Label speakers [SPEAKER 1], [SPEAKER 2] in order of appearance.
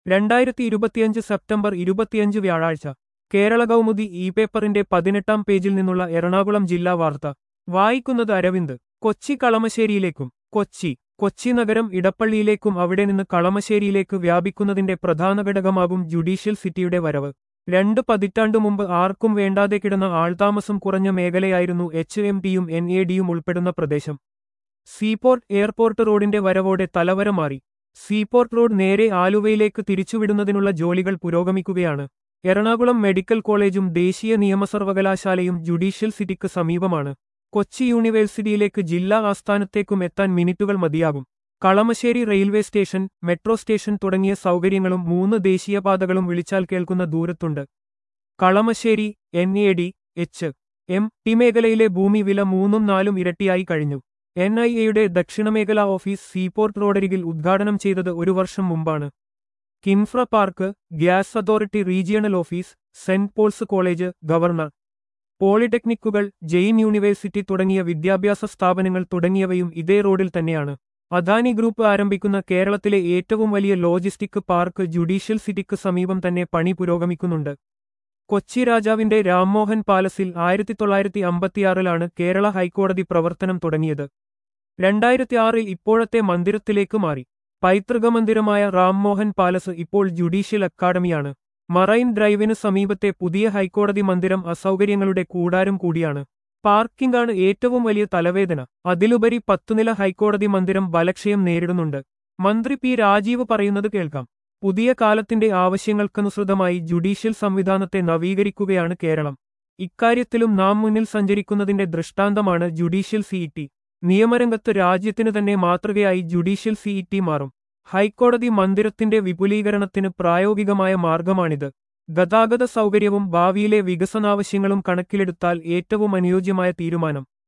[SPEAKER 1] രണ്ടായിരത്തി ഇരുപത്തിയഞ്ച് സെപ്റ്റംബർ ഇരുപത്തിയഞ്ച് വ്യാഴാഴ്ച കേരള കൗമുദി ഇ പേപ്പറിന്റെ പതിനെട്ടാം പേജിൽ നിന്നുള്ള എറണാകുളം ജില്ലാ വാർത്ത വായിക്കുന്നത് അരവിന്ദ് കൊച്ചി കളമശ്ശേരിയിലേക്കും കൊച്ചി കൊച്ചി നഗരം ഇടപ്പള്ളിയിലേക്കും അവിടെ നിന്ന് കളമശ്ശേരിയിലേക്ക് വ്യാപിക്കുന്നതിന്റെ പ്രധാന ഘടകമാകും ജുഡീഷ്യൽ സിറ്റിയുടെ വരവ് രണ്ട് പതിറ്റാണ്ടു മുമ്പ് ആർക്കും വേണ്ടാതെ കിടന്ന ആൾതാമസം കുറഞ്ഞ മേഖലയായിരുന്നു എച്ച് എം ടിയും എൻ എ ഡിയും ഉൾപ്പെടുന്ന പ്രദേശം സീപോർട്ട് എയർപോർട്ട് റോഡിന്റെ വരവോടെ തലവര മാറി സീപോർട്ട് റോഡ് നേരെ ആലുവയിലേക്ക് തിരിച്ചുവിടുന്നതിനുള്ള ജോലികൾ പുരോഗമിക്കുകയാണ് എറണാകുളം മെഡിക്കൽ കോളേജും ദേശീയ നിയമസർവകലാശാലയും ജുഡീഷ്യൽ സിറ്റിക്ക് സമീപമാണ് കൊച്ചി യൂണിവേഴ്സിറ്റിയിലേക്ക് ജില്ലാ ആസ്ഥാനത്തേക്കും എത്താൻ മിനിറ്റുകൾ മതിയാകും Kalamassery railway station metro station തുടങ്ങിയ സൗകര്യങ്ങളും മൂന്ന് ദേശീയപാതകളും വിളിച്ചാൽ കേൾക്കുന്ന ദൂരത്തുണ്ട് Kalamassery N A D H M T മേഖലയിലെ ഭൂമി വില മൂന്നും നാലും ഇരട്ടിയായി കഴിഞ്ഞു എൻ ഐ എയുടെ ദക്ഷിണമേഖലാ ഓഫീസ് സീപോർട്ട് റോഡരികിൽ ഉദ്ഘാടനം ചെയ്തത് ഒരു വർഷം മുമ്പാണ് KINFRA park gas authority regional office Saint Paul's college governor പോളിടെക്നിക്കുകൾ ജെയിൻ യൂണിവേഴ്സിറ്റി തുടങ്ങിയ വിദ്യാഭ്യാസ സ്ഥാപനങ്ങൾ തുടങ്ങിയവയും ഇതേ റോഡിൽ തന്നെയാണ് അദാനി ഗ്രൂപ്പ് ആരംഭിക്കുന്ന കേരളത്തിലെ ഏറ്റവും വലിയ ലോജിസ്റ്റിക് പാർക്ക് ജുഡീഷ്യൽ സിറ്റിക്ക് സമീപം തന്നെ പണി പുരോഗമിക്കുന്നുണ്ട് കൊച്ചി രാജാവിന്റെ രാംമോഹൻ പാലസിൽ ആയിരത്തി തൊള്ളായിരത്തി അമ്പത്തിയാറിലാണ് കേരള ഹൈക്കോടതി പ്രവർത്തനം തുടങ്ങിയത് രണ്ടായിരത്തി ആറിൽ ഇപ്പോഴത്തെ മന്ദിരത്തിലേക്ക് മാറി പൈതൃക മന്ദിരമായ റാംമോഹൻ പാലസ് ഇപ്പോൾ ജുഡീഷ്യൽ അക്കാദമിയാണ് മറൈൻ ഡ്രൈവിന് സമീപത്തെ പുതിയ ഹൈക്കോടതി മന്ദിരം അസൗകര്യങ്ങളുടെ കൂടാരം കൂടിയാണ് പാർക്കിംഗാണ് ഏറ്റവും വലിയ തലവേദന അതിലുപരി പത്തുനില ഹൈക്കോടതി മന്ദിരം ബലക്ഷയം നേരിടുന്നുണ്ട് മന്ത്രി പി രാജീവ് പറയുന്നത് കേൾക്കാം പുതിയ കാലത്തിന്റെ ആവശ്യങ്ങൾക്കനുസൃതമായി ജുഡീഷ്യൽ സംവിധാനത്തെ നവീകരിക്കുകയാണ് കേരളം ഇക്കാര്യത്തിലും നാം മുന്നിൽ സഞ്ചരിക്കുന്നതിന്റെ ദൃഷ്ടാന്തമാണ് ജുഡീഷ്യൽ സിഇടി നിയമരംഗത്ത് രാജ്യത്തിന് തന്നെ മാതൃകയായി ജുഡീഷ്യൽ സിഇടി മാറും ഹൈക്കോടതി മന്ദിരത്തിന്റെ വിപുലീകരണത്തിന് പ്രായോഗികമായ മാർഗമാണിത് ഗതാഗത സൗകര്യവും ഭാവിയിലെ വികസനാവശ്യങ്ങളും കണക്കിലെടുത്താൽ ഏറ്റവും അനുയോജ്യമായ തീരുമാനം